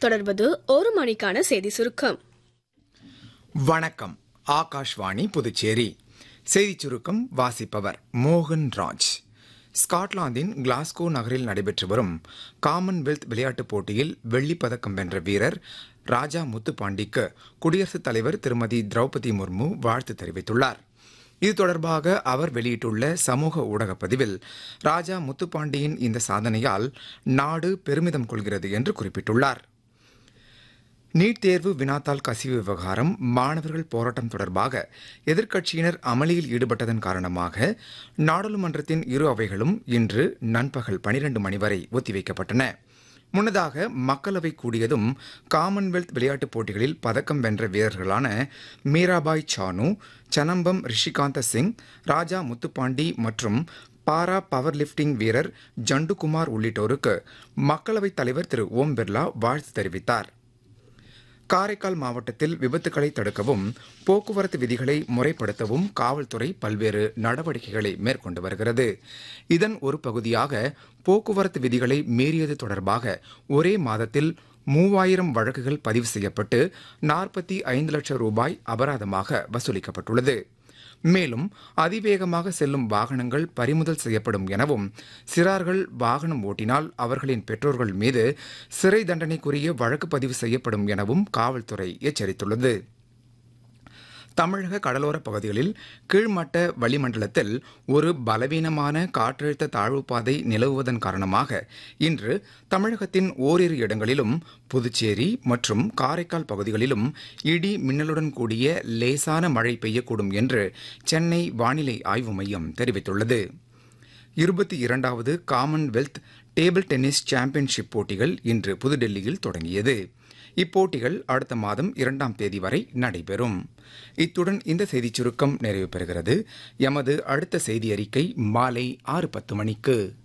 தொடர்வது ஒரு மணிக்கான செய்தி சுருக்கம் வணக்கம் ஆகாஷ்வாணி புதுச்சேரி செய்திச் சுருக்கம் வாசிப்பவர் மோகன் ராஜ் ஸ்காட்லாந்தின் கிளாஸ்கோ நகரில் நடைபெற்று வரும் காமன்வெல்த் விளையாட்டுப் போட்டியில் வெள்ளிப் பதக்கம் வென்ற வீரர் ராஜா முத்துப்பாண்டிக்கு குடியரசுத் தலைவர் திருமதி திரௌபதி முர்மு வாழ்த்து தெரிவித்துள்ளார் இது தொடர்பாக அவர் வெளியிட்டுள்ள சமூக ஊடக பதிவில் ராஜா முத்துப்பாண்டியின் இந்த சாதனையால் நாடு பெருமிதம் கொள்கிறது என்று குறிப்பிட்டுள்ளார் நீட் தேர்வு வினாத்தாள் கசிவு விவகாரம் மாணவர்கள் போராட்டம் தொடர்பாக எதிர்க்கட்சியினர் அமளியில் ஈடுபட்டதன் காரணமாக நாடாளுமன்றத்தின் இரு அவைகளும் இன்று நண்பகல் பனிரண்டு மணி வரை ஒத்திவைக்கப்பட்டன முன்னதாக மக்களவை கூடியதும் காமன்வெல்த் விளையாட்டுப் போட்டிகளில் பதக்கம் வென்ற வீரர்களான மீராபாய் சானு சனம்பம் ரிஷிகாந்த சிங் ராஜா முத்துப்பாண்டி மற்றும் பாரா பவர் லிஃப்டிங் வீரர் ஜண்டுகுமார் உள்ளிட்டோருக்கு மக்களவைத் தலைவர் திரு ஓம் பிர்லா வாழ்த்து தெரிவித்தார் காரைக்கால் மாவட்டத்தில் விபத்துகளை தடுக்கவும் போக்குவரத்து விதிகளை முறைப்படுத்தவும் காவல்துறை பல்வேறு நடவடிக்கைகளை மேற்கொண்டு வருகிறது இதன் ஒரு பகுதியாக போக்குவரத்து விதிகளை மீறியது தொடர்பாக ஒரே மாதத்தில் மூவாயிரம் வழக்குகள் பதிவு செய்யப்பட்டு நாற்பத்தி ஐந்து லட்சம் ரூபாய் அபராதமாக வசூலிக்கப்பட்டுள்ளது மேலும் அதிவேகமாக செல்லும் வாகனங்கள் பறிமுதல் செய்யப்படும் எனவும் சிறார்கள் வாகனம் ஓட்டினால் அவர்களின் பெற்றோர்கள் மீது சிறை தண்டனைக்குரிய வழக்கு பதிவு செய்யப்படும் எனவும் காவல்துறை எச்சரித்துள்ளது தமிழக கடலோர பகுதிகளில் கீழ்மட்ட வளிமண்டலத்தில் ஒரு பலவீனமான காற்றழுத்த தாழ்வுப்பாதை நிலவுவதன் காரணமாக இன்று தமிழகத்தின் ஓரிரு இடங்களிலும் புதுச்சேரி மற்றும் காரைக்கால் பகுதிகளிலும் இடி மின்னலுடன் கூடிய லேசான மழை பெய்யக்கூடும் என்று சென்னை வானிலை ஆய்வு மையம் தெரிவித்துள்ளது இருபத்தி இரண்டாவது காமன்வெல்த் டேபிள் டென்னிஸ் சாம்பியன்ஷிப் போட்டிகள் இன்று புதுடெல்லியில் தொடங்கியது இப்போட்டிகள் அடுத்த மாதம் இரண்டாம் தேதி வரை நடைபெறும் இத்துடன் இந்த செய்திச் சுருக்கம் நிறைவு பெறுகிறது எமது அடுத்த செய்தி அறிக்கை மாலை ஆறு பத்து மணிக்கு